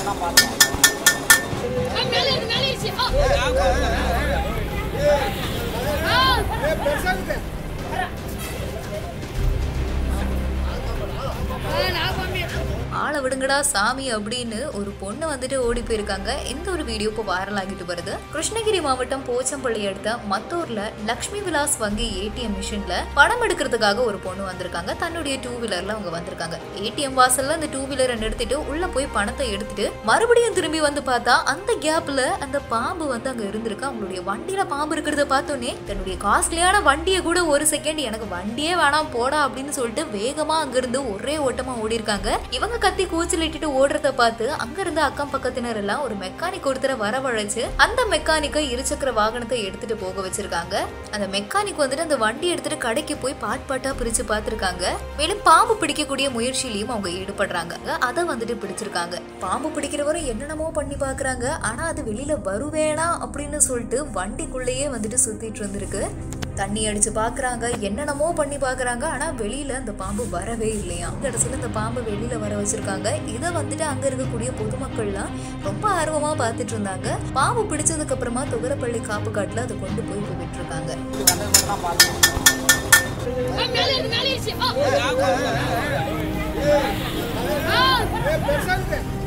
மேலே இரு, மேலே இருச்சு. ஆ. ஆ. ஆ, நான் பண்ணேன். ஆளை விடுங்கடா சாமி அப்படின்னு ஒரு பொண்ணு வந்துட்டு ஓடி போயிருக்காங்க இந்த ஒரு வீடியோ இப்போ வைரல் ஆகிட்டு வருது கிருஷ்ணகிரி மாவட்டம் போச்சம்பள்ளி அடுத்த மத்தூர்ல லக்ஷ்மி விலாஸ் வங்கி ஏடிஎம் மிஷின்ல பணம் எடுக்கிறதுக்காக ஒரு பொண்ணு வந்திருக்காங்க தன்னுடைய டூ வீலர்ல அவங்க வந்திருக்காங்க ஏடிஎம் வாசல்ல அந்த டூ வீலரை நிறுத்திட்டு உள்ள போய் பணத்தை எடுத்துட்டு மறுபடியும் திரும்பி வந்து பார்த்தா அந்த கேப்ல அந்த பாம்பு வந்து அங்க இருந்திருக்கு அவங்களுடைய வண்டியில பாம்பு இருக்கிறத பார்த்தோன்னே தன்னுடைய காஸ்ட்லியான வண்டியை கூட ஒரு செகண்ட் எனக்கு வண்டியே வேணாம் போடா அப்படின்னு சொல்லிட்டு வேகமா அங்கிருந்து ஒரே ஓட்டமா ஓடி இருக்காங்க இவங்க கத்தி கூச்சல் இட்டுட்டு ஓடுறத பார்த்து அங்க இருந்த அக்கம் பக்கத்தினர் எல்லாம் ஒரு மெக்கானிக் ஒருத்தரை வரவழைச்சு அந்த மெக்கானிக்கை இருசக்கர வாகனத்தை எடுத்துட்டு போக வச்சிருக்காங்க அந்த மெக்கானிக் வந்துட்டு அந்த வண்டி எடுத்துட்டு கடைக்கு போய் பாட் பாட்டா பிரிச்சு பார்த்திருக்காங்க மேலும் பாம்பு பிடிக்கக்கூடிய முயற்சியிலையும் அவங்க ஈடுபடுறாங்க அதை வந்துட்டு பிடிச்சிருக்காங்க பாம்பு பிடிக்கிறவரை என்னென்னமோ பண்ணி பாக்குறாங்க ஆனா அது வெளியில வருவேனா அப்படின்னு சொல்லிட்டு வண்டிக்குள்ளேயே வந்துட்டு சுத்திட்டு இருந்திருக்கு தண்ணி அடிச்சு பாக்குறாங்க என்னென்னமோ பண்ணி பாக்குறாங்க ஆனா வெளியில அந்த பாம்பு வரவே இல்லையா அந்த இடத்துல இந்த பாம்பு வெளியில வர வச்சிருக்காங்க இதை வந்துட்டு அங்க இருக்கக்கூடிய பொதுமக்கள்லாம் ரொம்ப ஆர்வமா பார்த்துட்டு இருந்தாங்க பாம்பு பிடிச்சதுக்கு அப்புறமா துகரப்பள்ளி காப்பு காட்டுல அதை கொண்டு போய் இப்ப விட்டுருக்காங்க ஆ, மேலே இரு, மேலே இருச்சு. ஆ. ஆ.